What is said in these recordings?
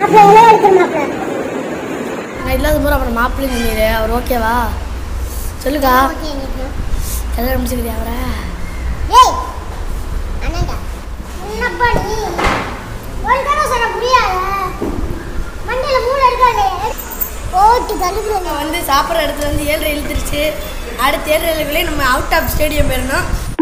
அப்போ எவ்வளோ எடுக்கணும் மாப்பிள்ள நான் இல்லாத போகிற அப்புறம் மாப்பிள்ளை சொன்னீரு அவர் ஓகேவா சொல்லுக்கா ஓகே நீங்க கல்யாணம் முடிச்சுக்கிறியா அவரை ஏய் அண்ணாடா என்னப்பா நீ ஒரு தடவை சொன்ன புரியாத மண்டையில மூளை இருக்கானே போட்டு தள்ளுக்குறேன் நம்ம வந்து சாப்பிட்ற இடத்துல வந்து ஏழரை இழுத்துருச்சு அடுத்த ஏழரை இழுக்கலே நம்ம அவுட் ஆஃப் ஸ்டேடியம் போயிடணும்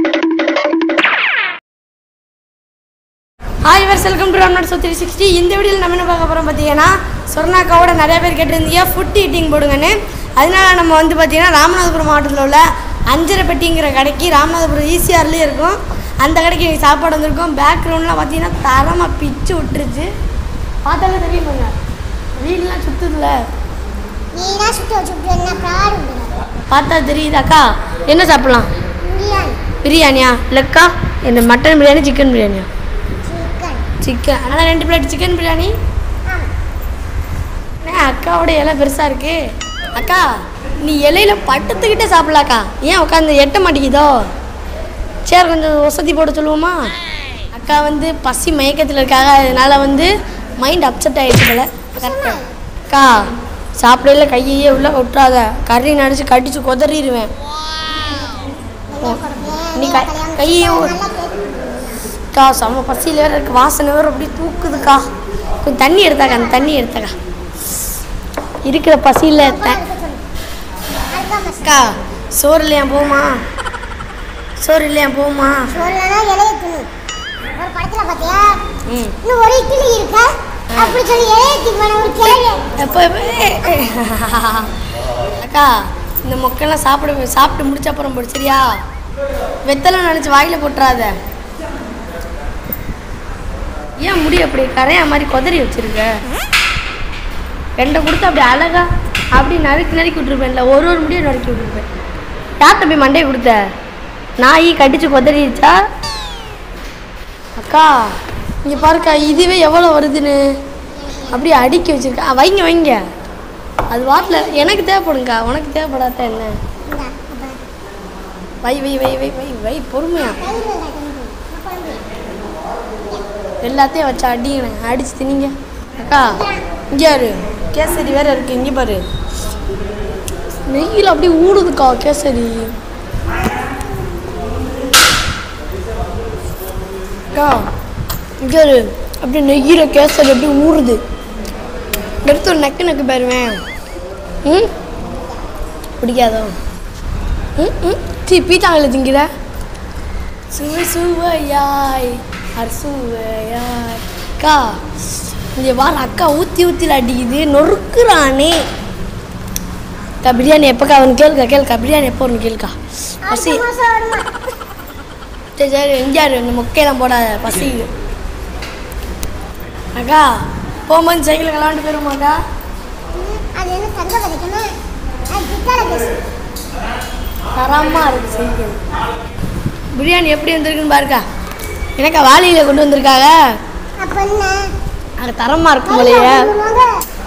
ஹாய் வர்ஸ் welcome to Ramnad so three sixty இந்த வீடியோவில் நம்ம என்ன பார்க்க போகிறோம் பார்த்தீங்கன்னா சொர்ணாக்காவோட நிறைய பேர் கேட்டிருந்தீங்க ஃபுட் ஈட்டிங் போடுங்கன்னு அதனால நம்ம வந்து பார்த்தீங்கன்னா ராமநாதபுரம் மாவட்டத்தில் உள்ள அஞ்சரைப்பட்டிங்கிற கடைக்கு ராமநாதபுரம் ஈசிஆர்லேயே இருக்கும் அந்த கடைக்கு இன்னைக்கு சாப்பாடு வந்திருக்கோம் பேக்ரவுண்ட்லாம் பார்த்தீங்கன்னா தரமாக பிச்சு விட்டுருச்சு பார்த்தாலே தெரியுமாங்க வீடெலாம் சுற்றுதுல நீ தான் சுட்டு வச்சுட்டு என்ன ப்ராடு பார்த்தா தெரியுது அக்கா என்ன சாப்பிடலாம் பிரியாணி பிரியாணியா இல்லைக்கா என்ன மட்டன் பிரியாணி சிக்கன் பிரியாணியா சிக்கன் சிக்கன் ஆனால் ரெண்டு பிளேட் சிக்கன் பிரியாணி ஆமாம் என்ன அக்காவோட இலை பெருசாக இருக்கு அக்கா நீ இலையில பட்டத்துக்கிட்டே சாப்பிடலாக்கா ஏன் உட்காந்து எட்ட மாட்டேங்குதோ சேர் கொஞ்சம் வசதி போட சொல்லுவோமா அக்கா வந்து பசி மயக்கத்தில் இருக்காங்க அதனால வந்து மைண்ட் அப்செட் ஆகிடுச்சு போல கரெக்டாக அக்கா சாப்பிடையில கையையே உள்ள விட்டுறாத கறி நடிச்சு கடிச்சு கொதறிடுவேன் நீ கை- கையை ஒரு- அக்கா செம்ம பசியில் வேற இருக்கு வாசனை வேற அப்படியே தூக்குதுக்கா கொஞ்சம் தண்ணி எடுத்தாக்கா அந்த தண்ணி எடுத்தாக்கா இருக்கிற பசியில் த அக்கா சோறு இல்லையா போமா சோறு இல்லையா போமா சொல்லனா இலைய துணி ஒரு படத்துல பார்த்தியா ம் இன்னும் ஒரு இட்லி இருக்க அப்படி சொல்லி இலைய திங்க ஒரு கேள்வி எப்போ அக்கா இந்த மொக்கெல்லாம் சாப்பிட சாப்பிட்டு முடிச்ச அப்புறம் போடு சரியா வெத்தலை நினச்சி வாயில் போட்டுறாத ஏன் முடி அப்படி கரையா மாதிரி கொதறி வச்சிருக்க ரெண்டை கொடுத்து அப்படி அழகா அப்படி நறுக்கி நறுக்கி விட்டுருப்பேன்ல ஒரு ஒரு முடியும் நறுக்கி விட்டுருப்பேன் யார்கிட்ட போய் மண்டையை கொடுத்த நாய் கடிச்சு கொதறிடுச்சா அக்கா இங்கே பாருக்கா இதுவே எவ்வளோ வருதுன்னு அப்படியே அடுக்கி வச்சிருக்கா ஆ, வைங்க வைங்க அது வாட்டில் எனக்கு தேவைப்படுங்கக்கா உனக்கு தேவைப்படாத என்ன இந்தா, அப்ப வை வை வை வை வை வை பொறுமையா தயிர் வெங்காயம் தண்ணி போடு. நான் குழம்பு. எல்லாத்தையும் வச்சு அடிங்கண்ணே அடிச்சு தின்னீங்க அக்கா இங்கே யாரு கேசரி வேற இருக்கு இங்கே பாரு நெய்யில் அப்படியே ஊடுதுக்கா கேசரி அக்கா இங்கே யாரு அப்படியே நெய்யில் கேசரி அப்படியே ஊறுது எடுத்து ஒரு நக்கு நக்கு பாருவேன் ம் பிடிக்காதோ ம் ம் சீ பீச்சாங்கல திங்கிற சுவை சுவையாய் அறுசுவையாய் அக்கா இங்கே வார அக்கா ஊற்றி ஊற்றில அடிக்குது நொறுக்குறானே அக்கா பிரியாணி எப்போக்கா அவனு கேளுக்கா கேளுக்கா பிரியாணி எப்போ ஒன்று கேளுக்கா பசி அடுத்த மாசம் வருமா? சரி சரி எங்கேயாரு இந்த மொக்கையெல்லாம் போடாத பசி அக்கா போகும்போது சைக்கிள் விளாண்டு போயிருமாக்கா ம், அது என்ன தங்க கிடைக்கணும் அது பித்தளை கேஸ் தரமாக இருக்கு சைக்கிள் பிரியாணி எப்படி வந்திருக்குன்னு பாருக்கா எனக்கா வாளியில் கொண்டு வந்திருக்காங்க அப்ப என்ன அங்கே தரமாக இருக்கும் போலையே சொல்லுவாங்க.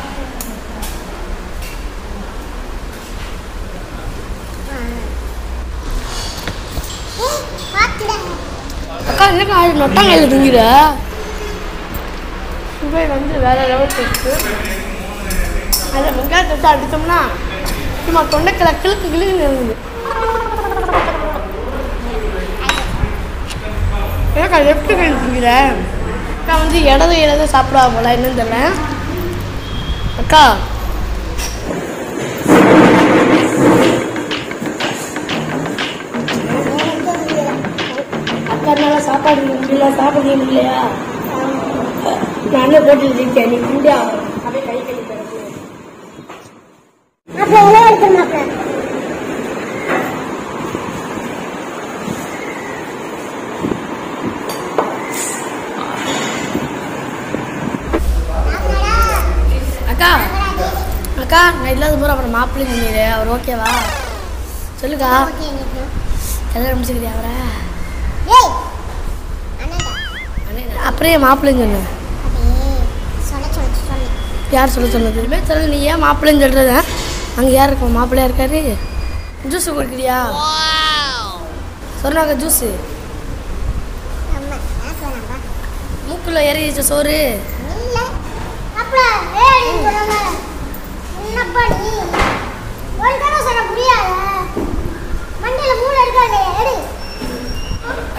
ஏய், பாத்துடா. அக்கா என்னக்கா அது நொட்டாங்கையில் திங்கிற சுவை வந்து வேற லெவல் இருக்கு அதில் வெங்காயத்தை வச்சு அடித்தோம்னா சும்மா தொண்டைக்கிழ கிழக்கு கிழக்கு இருந்தது எனக்கு அது எப்படி வேணும் திங்கிற அக்கா வந்து இடது இடது சாப்பிடுவா போல என்னன்னு தெரியல அக்கா அக்கா நல்லா சாப்பாடு முடியல சாப்பிட முடியலையா நான் போட்டு இருக்கேன் நீ குண்டியா அப்படியே கை கழி தரது அப்ப எவ்வளவு எடுக்கணும் மாப்பிள்ள? மாப்பிள்ளடா, அக்கா மாப்பிள்ளடா, அக்கா நான் இல்லாத போகிற அப்புறம் மாப்பிள்ளை சொன்னீரு அவர் ஓகேவா சொல்லுக்கா ஓகே நீங்க. கல்யாணம் முடிச்சுக்கிறியா அவரை ஏய், அண்ணாடா. அப்புறம் ஏன் மாப்பிள்ளைன்னு சொன்னேன் அப்படியே சொல்ல சொல்ல சொல்லு. யார் சொல்ல சொன்னது இதுமாதிரி சொல்லு நீ ஏன் மாப்பிள்ளைன்னு சொல்கிறத அங்கே யார் இருக்கா மாப்பிள்ளையா இருக்காரு ஜூஸ் குடிக்கிறியா சொன்னாங்க ஜூஸு ஆமா, நான் சொன்னேன்பா. மூக்குள்ள ஏறிடுச்ச சோறு இல்ல. மாப்பிள்ளை,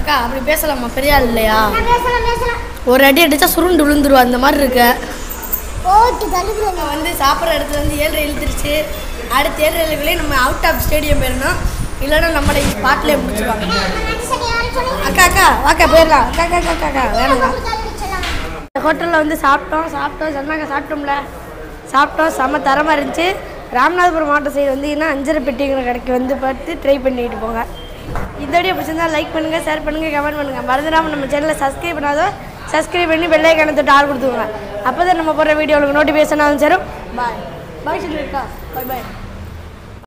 அக்கா அப்படி பேசலாமா பெரிய ஆள் இல்லையா நான் பேசலாம் பேசலாம் ஒரு அடி அடிச்சா சுருண்டு விழுந்துருவா அந்த மாதிரி இருக்க ஓட்டு கழுகுல நம்ம வந்து சாப்பிட்ற இடத்துல வந்து ஏழரை இழுத்துருச்சு அடுத்த ஏழரை இழுக்கலே நம்ம அவுட் ஆஃப் ஸ்டேடியம் போயிடணும் இல்லைன்னா நம்மளை ஸ்பாட்லேயே முடிச்சிருவாங்க அக்கா அக்கா வாக்கா போயிடலாம் அக்கா அக்கா அக்கா அக்கா வேணுங்க ஹோட்டலில் வந்து சாப்பிட்டோம் சாப்பிட்டோம் சொன்னாங்க சாப்பிட்டோம்ல சாப்பிட்டோம் செம்ம தரமாக இருந்துச்சு ராமநாதபுரம் மாவட்ட சைடு வந்தீங்கன்னா அஞ்சரை பெட்டிங்கிற கடைக்கு வந்து பார்த்து ட்ரை பண்ணிட்டு போங்க இந்த வீடியோ பிடிச்சிருந்தா லைக் பண்ணுங்கள் ஷேர் பண்ணுங்கள் கமெண்ட் பண்ணுங்கள் மறந்துடாமல் நம்ம சேனலை சப்ஸ்கிரைப் பண்ணாதோ சப்ஸ்கிரைப் பண்ணி வெள்ளை கணத்துட்டு ஆள் கொடுத்துக்கோங்க அப்போ தான் நம்ம போடுற வீடியோ உங்களுக்கு நோட்டிஃபிகேஷன் ஆகும் சேரும் பாய் பாய் சொல்லியிருக்கா பாய் பாய்